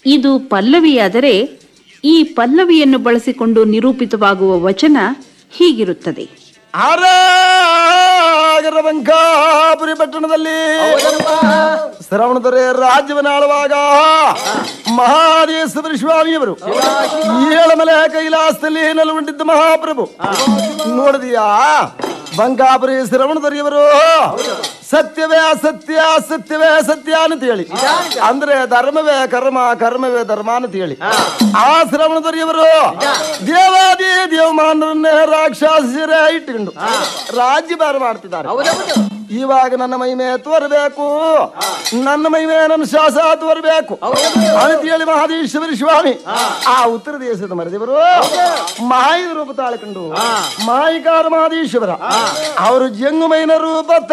ಇದು ಪಲ್ಲವಿಯಾದರೆ ಈ ಪಲ್ಲವಿಯನ್ನು ಬಳಸಿಕೊಂಡು ನಿರೂಪಿತವಾಗುವ ವಚನ ಹೀಗಿರುತ್ತದೆ ಆರಾಗರವಂಕಾಪುರಿ ಪಟ್ಟಣದಲ್ಲಿ ಶ್ರವಣದೊರೆ ರಾಜ್ಯವನ್ನು ಆಳುವಾಗ ಮಹಾದೇಶ್ವರ ಸ್ವಾಮಿಯವರು ಏಳಮಲೆ ಕೈಲಾಸದಲ್ಲಿ ನೆಲಗೊಂಡಿದ್ದ ಮಹಾಪ್ರಭು ನೋಡಿದೀಯಾ ಬಂಕಾಪುರಿ ಶ್ರವಣದೊರೆಯವರು ಸತ್ಯವೇ ಅಸತ್ಯ ಸತ್ಯವೇ ಸತ್ಯ ಅಂತ ಹೇಳಿ ಅಂದ್ರೆ ಧರ್ಮವೇ ಕರ್ಮ ಕರ್ಮವೇ ಧರ್ಮ ಅಂತ ಹೇಳಿ ಆ ಶ್ರವಣದೊರೆಯವರು ದೇವಾದಿ ದೇವಮಾನರನ್ನೇ ರಾಕ್ಷಸರೇ ಇಟ್ಟುಕೊಂಡು ರಾಜ್ಯಭಾರ ಮಾಡ್ತಿದ್ದಾರೆ ಇವಾಗ ನನ್ನ ಮಹಿಮೆ ತೋರಬೇಕು ನನ್ನ ಮಹಿಮೆ ನನ್ನ ಶ್ವಾಸ ತೋರಬೇಕು ಅಂತ ಹೇಳಿ ಮಹಾದೇಶ್ವರಿ ಸ್ವಾಮಿ ಆ ಉತ್ತರ ದೇಶದ ಮರದೇವರು ಮಾಯಿ ರೂಪ ತಾಳ್ಕೊಂಡು ಮಾಯಿಕಾರ ಮಹಾದೇಶ್ವರ ಅವರು ಜಂಗುಮೈನ ರೂಪ